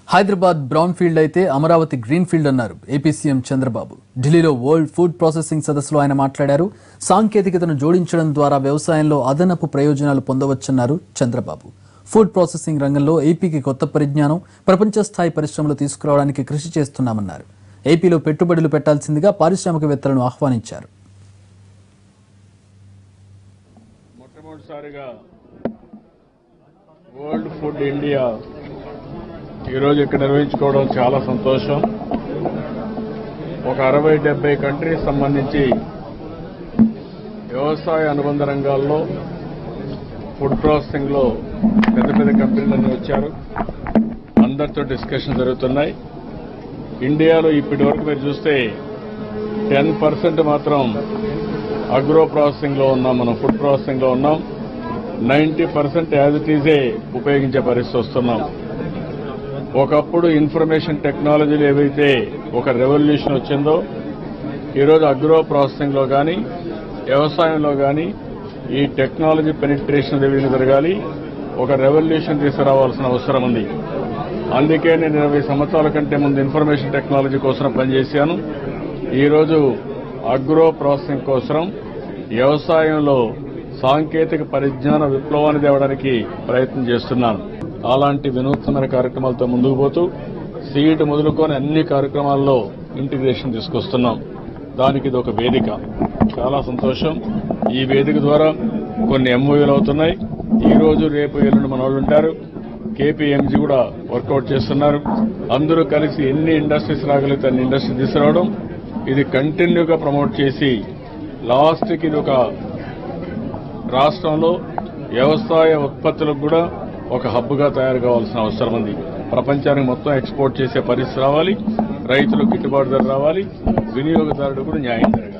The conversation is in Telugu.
హైదరాబాద్ బ్రౌన్ ఫీల్డ్ అయితే అమరావతి గ్రీన్ ఫీల్డ్ అన్నారు ఏపీ సీఎం చంద్రబాబు ఢిల్లీలో వరల్డ్ ఫుడ్ ప్రాసెసింగ్ సదస్సులో ఆయన మాట్లాడారు సాంకేతికతను జోడించడం ద్వారా వ్యవసాయంలో అదనపు ప్రయోజనాలు పొందవచ్చన్నారు చంద్రబాబు ఫుడ్ ప్రాసెసింగ్ రంగంలో ఏపీకి కొత్త పరిజ్ఞానం ప్రపంచ స్థాయి పరిశ్రమలు తీసుకురావడానికి కృషి చేస్తున్నామన్నారు ఏపీలో పెట్టుబడులు పెట్టాల్సిందిగా పారిశ్రామికవేత్తలను ఆహ్వానించారు మొట్టమొదటిసారిగా వరల్డ్ ఫుడ్ ఇండియా ఈరోజు ఇక్కడ నిర్వహించుకోవడం చాలా సంతోషం ఒక అరవై డెబ్బై కంట్రీస్ సంబంధించి వ్యవసాయ అనుబంధ రంగాల్లో ఫుడ్ ప్రాసెసింగ్ లో పెద్ద పెద్ద కంపెనీలన్నీ వచ్చారు అందరితో డిస్కషన్ జరుగుతున్నాయి ఇండియాలో ఇప్పటి వరకు మీరు చూస్తే టెన్ పర్సెంట్ మాత్రం అగ్రో ప్రాసెసింగ్ లో ఉన్నాం మనం ఫుడ్ ప్రాసెసింగ్ లో ఉన్నాం నైన్టీ పర్సెంట్ యాజ్ ఇట్ ఈజే ఉపయోగించే పరిస్థితి వస్తున్నాం ఒకప్పుడు ఇన్ఫర్మేషన్ టెక్నాలజీలు ఏవైతే ఒక రెవల్యూషన్ వచ్చిందో ఈరోజు అగ్రో ప్రాసెసింగ్ లో కానీ వ్యవసాయంలో కానీ ఈ టెక్నాలజీ పెనిట్రేషన్ ఏ విధంగా జరగాలి ఒక రెవల్యూషన్ తీసుకురావాల్సిన అవసరం ఉంది అందుకే నేను ఇరవై సంవత్సరాల కంటే ముందు ఇన్ఫర్మేషన్ టెక్నాలజీ కోసం పనిచేశాను ఈరోజు అగ్రో ప్రాసెసింగ్ కోసం వ్యవసాయంలో సాంకేతిక పరిజ్ఞాన విప్లవాన్ని తేవడానికి ప్రయత్నం చేస్తున్నాను అలాంటి వినూత్నమైన కార్యక్రమాలతో ముందుకు పోతూ సీడ్ మొదలుకొని అన్ని కార్యక్రమాల్లో ఇంటిగ్రేషన్ తీసుకొస్తున్నాం దానికి ఇది ఒక వేదిక చాలా సంతోషం ఈ వేదిక ద్వారా కొన్ని ఎంఓయూలు అవుతున్నాయి ఈ రోజు రేపు ఎల్లుండి మన వాళ్ళు ఉంటారు కేపీఎంజీ కూడా వర్కౌట్ చేస్తున్నారు అందరూ కలిసి ఎన్ని ఇండస్ట్రీస్ రాగలిగితే అన్ని ఇండస్ట్రీ తీసుకురావడం ఇది కంటిన్యూగా ప్రమోట్ చేసి లాస్ట్కి ఇది ఒక రాష్ట్రంలో వ్యవసాయ ఉత్పత్తులకు కూడా ఒక హబ్గా తయారు కావాల్సిన అవసరం ఉంది ప్రపంచానికి మొత్తం ఎక్స్పోర్ట్ చేసే పరిస్థితి రావాలి రైతులకు గిట్టుబాటు ధర రావాలి వినియోగదారుడు కూడా న్యాయం జరగాలి